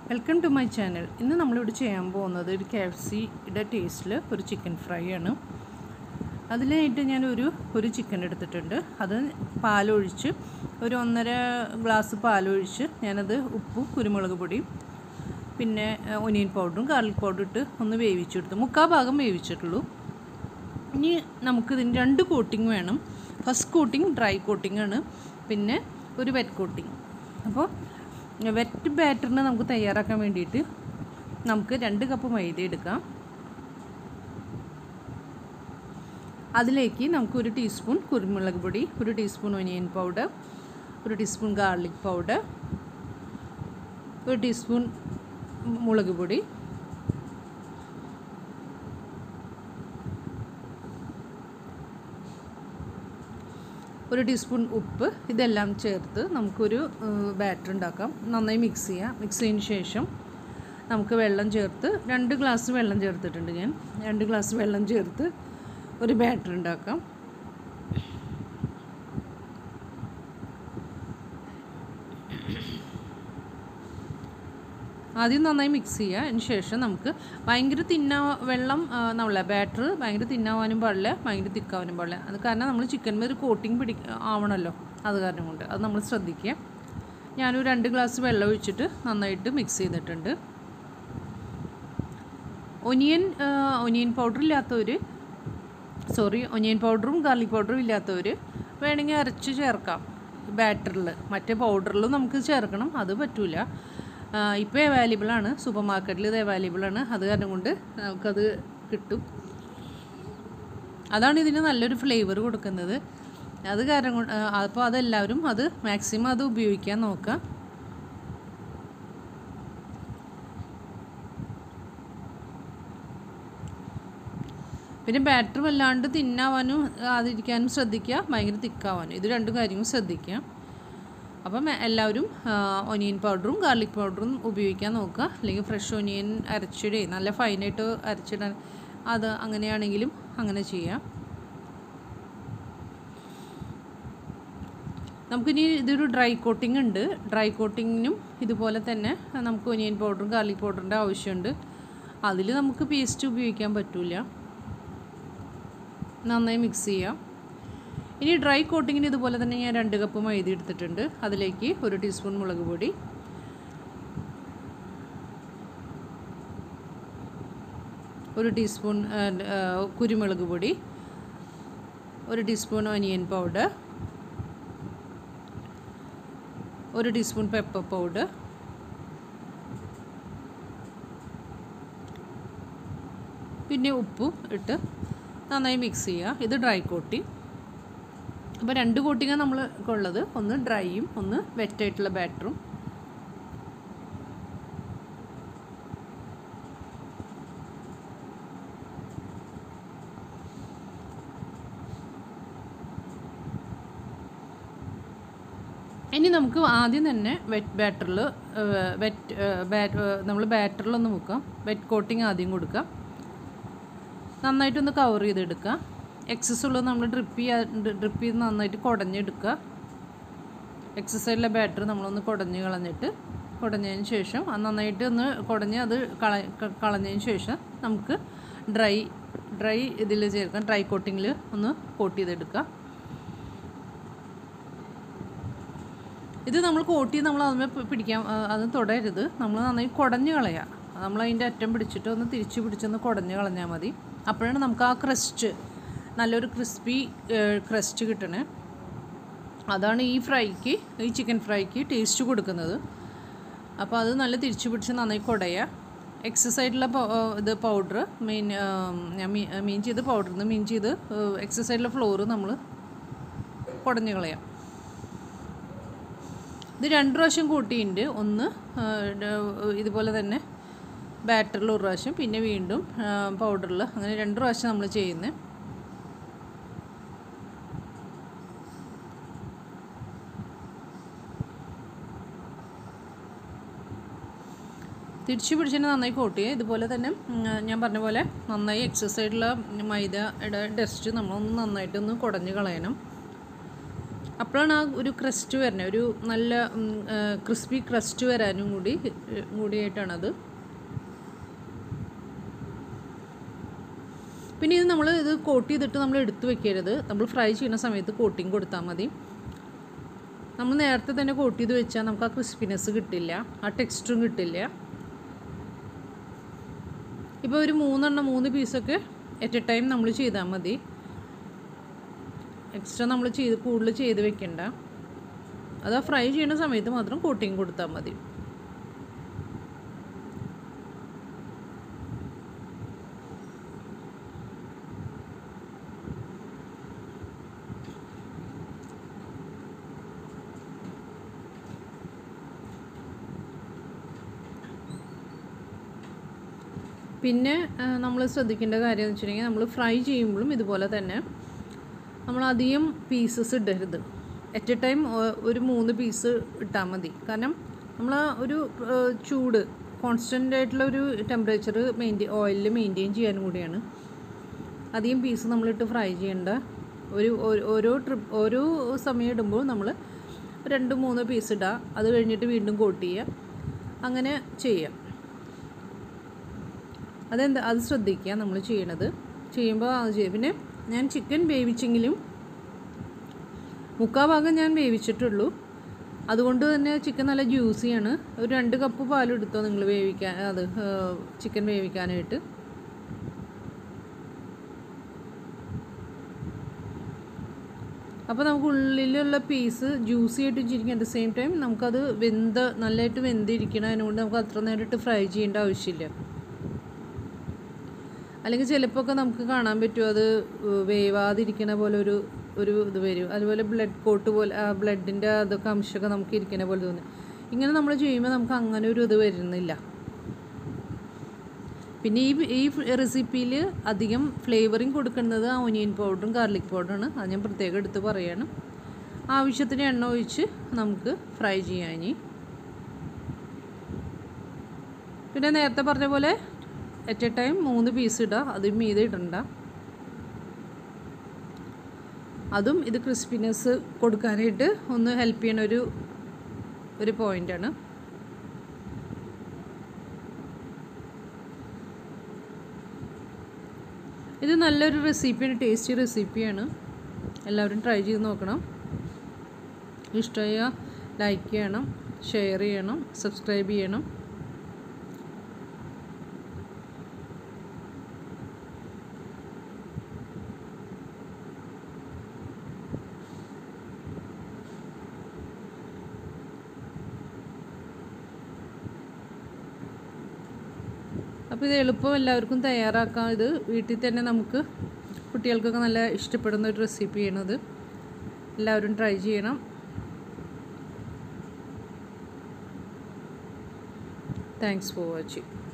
welcome to my channel ഇന്ന് നമ്മളിവിടെ ചെയ്യാൻ പോകുന്നത് ഒരു കെ എഫ് സിയുടെ ടേസ്റ്റിൽ ഒരു ചിക്കൻ ഫ്രൈ ആണ് അതിനായിട്ട് ഞാൻ ഒരു ഒരു ചിക്കൻ എടുത്തിട്ടുണ്ട് അത് പാലൊഴിച്ച് ഒരു ഒന്നര ഗ്ലാസ് പാലൊഴിച്ച് ഞാനത് ഉപ്പും കുരുമുളക് പൊടിയും പിന്നെ ഒനിയൻ പൗഡറും ഗാർലിക് പൗഡറും ഇട്ട് ഒന്ന് വേവിച്ചെടുത്തു മുക്കാൽ ഭാഗം വേവിച്ചിട്ടുള്ളൂ ഇനി നമുക്കിതിന് രണ്ട് കോട്ടിങ് വേണം ഫസ്റ്റ് കോട്ടിങ് ഡ്രൈ കോട്ടിംഗ് ആണ് പിന്നെ ഒരു വെറ്റ് കോട്ടിങ് അപ്പോൾ വെറ്റ് ബാറ്ററിന് നമുക്ക് തയ്യാറാക്കാൻ വേണ്ടിയിട്ട് നമുക്ക് രണ്ട് കപ്പ് മൈദ എടുക്കാം അതിലേക്ക് നമുക്ക് ഒരു ടീസ്പൂൺ കുരുമുളക് പൊടി ഒരു ടീസ്പൂൺ ഒനിയൻ പൗഡർ ഒരു ടീസ്പൂൺ ഗാർലിക് പൗഡർ ഒരു ടീസ്പൂൺ മുളക് പൊടി ഒരു ടീസ്പൂൺ ഉപ്പ് ഇതെല്ലാം ചേർത്ത് നമുക്കൊരു ബാറ്റർ ഉണ്ടാക്കാം നന്നായി മിക്സ് ചെയ്യാം മിക്സ് ചെയ്തതിന് ശേഷം നമുക്ക് വെള്ളം ചേർത്ത് രണ്ട് ഗ്ലാസ് വെള്ളം ചേർത്തിട്ടുണ്ട് ഞാൻ രണ്ട് ഗ്ലാസ് വെള്ളം ചേർത്ത് ഒരു ബാറ്റർ ഉണ്ടാക്കാം ആദ്യം നന്നായി മിക്സ് ചെയ്യുക അതിന് ശേഷം നമുക്ക് ഭയങ്കര തിന്നാ വെള്ളം നമ്മളെ ബാറ്റർ ഭയങ്കര തിന്നാവാനും പാടില്ല ഭയങ്കര തിക്കാവാനും പാടില്ല അത് കാരണം നമ്മൾ ചിക്കൻ ഒരു കോട്ടിങ് പിടി ആവണമല്ലോ അത് കാരണം കൊണ്ട് അത് നമ്മൾ ശ്രദ്ധിക്കുക ഞാനൊരു രണ്ട് ഗ്ലാസ് വെള്ളം ഒഴിച്ചിട്ട് നന്നായിട്ട് മിക്സ് ചെയ്തിട്ടുണ്ട് ഒനിയൻ ഒനിയൻ പൗഡർ ഇല്ലാത്തവർ സോറി ഒനിയൻ പൗഡറും ഗാർലിക് പൗഡറും ഇല്ലാത്തവർ വേണമെങ്കിൽ അരച്ച് ചേർക്കാം ബാറ്ററിൽ മറ്റേ പൗഡറിലും നമുക്ക് ചേർക്കണം അത് പറ്റില്ല ഇപ്പോൾ അവൈലബിൾ ആണ് സൂപ്പർ മാർക്കറ്റിൽ ഇത് അവൈലബിൾ ആണ് അത് കാരണം കൊണ്ട് നമുക്കത് കിട്ടും അതാണ് ഇതിന് നല്ലൊരു ഫ്ലേവർ കൊടുക്കുന്നത് അത് കാരണം കൊണ്ട് അപ്പോൾ അതെല്ലാവരും അത് മാക്സിമം അത് ഉപയോഗിക്കാൻ നോക്കുക പിന്നെ ബാറ്ററി വല്ലാണ്ട് തിന്നാവാനും അതിരിക്കാനും ശ്രദ്ധിക്കുക ഭയങ്കര തിക്കാവാനും ഇത് രണ്ട് കാര്യങ്ങളും ശ്രദ്ധിക്കുക അപ്പം എല്ലാവരും ഒനിയൻ പൗഡറും ഗാർലിക് പൗഡറും ഉപയോഗിക്കാൻ നോക്കുക അല്ലെങ്കിൽ ഫ്രഷ് ഒനിയൻ അരച്ചിടേ നല്ല ഫൈനായിട്ട് അരച്ചിടാൻ അത് അങ്ങനെയാണെങ്കിലും അങ്ങനെ ചെയ്യാം നമുക്കിനി ഇതൊരു ഡ്രൈ കോട്ടിംഗ് ഉണ്ട് ഡ്രൈ കോട്ടിങ്ങിനും ഇതുപോലെ തന്നെ നമുക്ക് ഒനിയൻ പൗഡറും ഗാർലിക് പൗഡറിൻ്റെ ആവശ്യമുണ്ട് അതിൽ നമുക്ക് പേസ്റ്റ് ഉപയോഗിക്കാൻ പറ്റില്ല നന്നായി മിക്സ് ചെയ്യാം ഇനി ഡ്രൈ കോട്ടിങ്ങിന് ഇതുപോലെ തന്നെ ഞാൻ രണ്ട് കപ്പ് മൈദ എടുത്തിട്ടുണ്ട് അതിലേക്ക് ഒരു ടീസ്പൂൺ മുളക് പൊടി ഒരു ടീസ്പൂൺ കുരുമുളക് പൊടി ഒരു ടീസ്പൂൺ ഒനിയൻ പൗഡർ ഒരു ടീസ്പൂൺ പെപ്പർ പൗഡർ പിന്നെ ഉപ്പും ഇട്ട് നന്നായി മിക്സ് ചെയ്യുക ഇത് ഡ്രൈ കോട്ടിങ് അപ്പോൾ രണ്ട് കോട്ടിങ്ങാണ് നമ്മൾ ഉള്ളത് ഒന്ന് ഡ്രൈയും ഒന്ന് വെറ്റായിട്ടുള്ള ബാറ്ററും ഇനി നമുക്ക് ആദ്യം തന്നെ വെറ്റ് ബാറ്ററിൽ വെറ്റ് നമ്മൾ ബാറ്ററിലൊന്ന് മുക്കാം വെറ്റ് കോട്ടിങ് ആദ്യം കൊടുക്കാം നന്നായിട്ടൊന്ന് കവർ ചെയ്തെടുക്കുക എക്സസ് ഉള്ളത് നമ്മൾ ഡ്രിപ്പ് ചെയ്യുക ഡ്രിപ്പ് ചെയ്ത് നന്നായിട്ട് കുടഞ്ഞെടുക്കുക എക്സസൈഡിലെ ബാറ്റർ നമ്മളൊന്ന് കുടഞ്ഞ് കളഞ്ഞിട്ട് കുടഞ്ഞതിന് ശേഷം അത് നന്നായിട്ട് ഒന്ന് കുടഞ്ഞ് അത് കള കളഞ്ഞതിന് ശേഷം നമുക്ക് ഡ്രൈ ഡ്രൈ ഇതിൽ ചേർക്കാം ഡ്രൈ കോട്ടിങ്ങിൽ ഒന്ന് കോട്ട് ചെയ്തെടുക്കുക ഇത് നമ്മൾ കോട്ട് ചെയ്ത് നമ്മൾ അതിന്മേൽ പിടിക്കാൻ അത് തുടരുത് നമ്മൾ നന്നായി കുടഞ്ഞ് കളയുക നമ്മൾ അതിൻ്റെ അറ്റം പിടിച്ചിട്ട് ഒന്ന് തിരിച്ച് പിടിച്ചൊന്ന് കുടഞ്ഞ് കളഞ്ഞാൽ മതി അപ്പോഴാണ് നമുക്ക് ആ ക്രസ്റ്റ് നല്ലൊരു ക്രിസ്പി ക്രസ്റ്റ് കിട്ടണേ അതാണ് ഈ ഫ്രൈക്ക് ഈ ചിക്കൻ ഫ്രൈക്ക് ടേസ്റ്റ് കൊടുക്കുന്നത് അപ്പോൾ അത് നല്ല തിരിച്ചു പിടിച്ച് നന്നായി കുടയുക എക്സസൈഡിലെ ഇത് പൗഡർ മീൻ ഞാൻ മീൻ ചെയ്ത് പൗഡറിൽ നിന്ന് മീൻ ചെയ്ത് എക്സസൈഡിലെ ഫ്ലോറ് നമ്മൾ കുടഞ്ഞു കളയാം ഇത് രണ്ട് പ്രാവശ്യം കൂട്ടിയിട്ടുണ്ട് ഒന്ന് ഇതുപോലെ തന്നെ ബാറ്ററിൽ ഒരു പ്രാവശ്യം പിന്നെ വീണ്ടും പൗഡറിൽ അങ്ങനെ രണ്ട് പ്രാവശ്യം നമ്മൾ ചെയ്യുന്നത് തിരിച്ചു പിടിച്ചിട്ട് നന്നായി കോട്ട് ചെയ്യുക ഇതുപോലെ തന്നെ ഞാൻ പറഞ്ഞ പോലെ നന്നായി എക്സസൈഡുള്ള മൈദയുടെ ഡസ്റ്റ് നമ്മളൊന്ന് നന്നായിട്ടൊന്ന് കുടഞ്ഞ് കളയണം അപ്പോഴാണ് ആ ഒരു ക്രസ്റ്റ് വരുന്നത് ഒരു നല്ല ക്രിസ്പി ക്രസ്റ്റ് വരാനും കൂടി കൂടിയായിട്ടാണത് പിന്നെ ഇത് നമ്മൾ ഇത് കോട്ട് ചെയ്തിട്ട് നമ്മൾ എടുത്ത് വെക്കരുത് നമ്മൾ ഫ്രൈ ചെയ്യുന്ന സമയത്ത് കോട്ടിങ് കൊടുത്താൽ മതി നമ്മൾ നേരത്തെ തന്നെ കോട്ട് ചെയ്ത് വെച്ചാൽ നമുക്ക് ആ ക്രിസ്പിനെസ് കിട്ടില്ല ആ ടെക്സ്റ്റും കിട്ടില്ല ഇപ്പോൾ ഒരു മൂന്നെണ്ണം മൂന്ന് പീസൊക്കെ അറ്റ് എ ടൈം നമ്മൾ ചെയ്താൽ മതി എക്സ്ട്രാ നമ്മൾ ചെയ്ത് കൂടുതൽ ചെയ്ത് വെക്കണ്ട അത് ആ ഫ്രൈ ചെയ്യുന്ന സമയത്ത് മാത്രം കോട്ടിങ് കൊടുത്താൽ മതി പിന്നെ നമ്മൾ ശ്രദ്ധിക്കേണ്ട കാര്യം എന്ന് വെച്ചിട്ടുണ്ടെങ്കിൽ നമ്മൾ ഫ്രൈ ചെയ്യുമ്പോഴും ഇതുപോലെ തന്നെ നമ്മൾ അധികം പീസസ് ഇടരുത് അറ്റ് എ ടൈം ഒരു മൂന്ന് പീസ് ഇട്ടാൽ മതി കാരണം നമ്മൾ ഒരു ഏഹ്, ചൂട് കോൺസ്റ്റൻ്റ് ആയിട്ടുള്ള ഒരു ടെമ്പറേച്ചർ മെയിൻറ്റെയിൻ ഓയിലിൽ മെയിൻറ്റെയിൻ ചെയ്യാനും കൂടിയാണ് അധികം പീസ് നമ്മളിട്ട് ഫ്രൈ ചെയ്യേണ്ട ഒരു ഒരു- ഓരോ ട്രിപ്പ് ഓരോ സമയം ഇടുമ്പോൾ നമ്മൾ രണ്ട് മൂന്ന് പീസ് ഇടുക അത് കഴിഞ്ഞിട്ട് വീണ്ടും കോട്ട് ചെയ്യുക അങ്ങനെ ചെയ്യാം അതെന്താ അത് ശ്രദ്ധിക്കുക നമ്മൾ ചെയ്യണത് ചെയ്യുമ്പോൾ അത് ചെയ്യും പിന്നെ ഞാൻ ചിക്കൻ വേവിച്ചെങ്കിലും മുക്കാ ഭാഗം ഞാൻ വേവിച്ചിട്ടുള്ളൂ അതുകൊണ്ട് തന്നെ ചിക്കൻ നല്ല ജ്യൂസിയാണ് ഒരു രണ്ട് കപ്പ് പാലെടുത്തോ നിങ്ങൾ വേവിക്കാൻ അത് ചിക്കൻ വേവിക്കാനായിട്ട് അപ്പോൾ നമുക്ക് ഉള്ളിലുള്ള പീസ് ജ്യൂസി ആയിട്ട് ഇരിക്കും അറ്റ് ദ സെയിം ടൈം നമുക്കത് വെന്ത് നല്ലതായിട്ട് വെന്തിരിക്കണം അതിനുകൊണ്ട് നമുക്ക് അത്ര നേരിട്ട് ഫ്രൈ ചെയ്യേണ്ട ആവശ്യമില്ല അല്ലെങ്കിൽ ചിലപ്പോൾ ഒക്കെ നമുക്ക് കാണാൻ പറ്റും അത് വേവാതിരിക്കണ പോലെ ഒരു ഒരു ഇത് വരും അതുപോലെ ബ്ലഡ് കോട്ട് പോലെ ആ ബ്ലഡിൻ്റെ അതൊക്കെ അംശമൊക്കെ നമുക്ക് ഇരിക്കണ പോലെ തോന്നും ഇങ്ങനെ നമ്മൾ ചെയ്യുമ്പോൾ നമുക്ക് അങ്ങനെ ഒരു ഇത് വരുന്നില്ല പിന്നെ ഈ ഈ റെസിപ്പിയിൽ അധികം ഫ്ലേവറിങ് കൊടുക്കുന്നത് ആ ഒനിയൻ പൗഡറും ഗാർലിക് പൗഡറാണ് അത് ഞാൻ പ്രത്യേകം എടുത്ത് പറയാണ് ആവശ്യത്തിന് എണ്ണ ഒഴിച്ച് നമുക്ക് ഫ്രൈ ചെയ്യാം ഇനി പിന്നെ നേരത്തെ പറഞ്ഞ പോലെ അറ്റ് എ ടൈം മൂന്ന് പീസ് ഇടുക അതും മീതെ ഇടണ്ട അതും ഇത് ക്രിസ്പിനെസ് കൊടുക്കാനായിട്ട് ഒന്ന് ഹെൽപ്പ് ചെയ്യണ ഒരു ഒരു പോയിൻ്റാണ് ഇത് നല്ലൊരു റെസിപ്പിയാണ് ടേസ്റ്റി റെസിപ്പിയാണ് എല്ലാവരും ട്രൈ ചെയ്ത് നോക്കണം ഇഷ്ടമായ ലൈക്ക് ചെയ്യണം ഷെയർ ചെയ്യണം സബ്സ്ക്രൈബ് ചെയ്യണം അപ്പോൾ ഇത് എളുപ്പം എല്ലാവർക്കും തയ്യാറാക്കാം ഇത് വീട്ടിൽ തന്നെ നമുക്ക് കുട്ടികൾക്കൊക്കെ നല്ല ഇഷ്ടപ്പെടുന്ന ഒരു റെസിപ്പിയാണത് എല്ലാവരും ട്രൈ ചെയ്യണം താങ്ക്സ് ഫോർ വാച്ചിങ്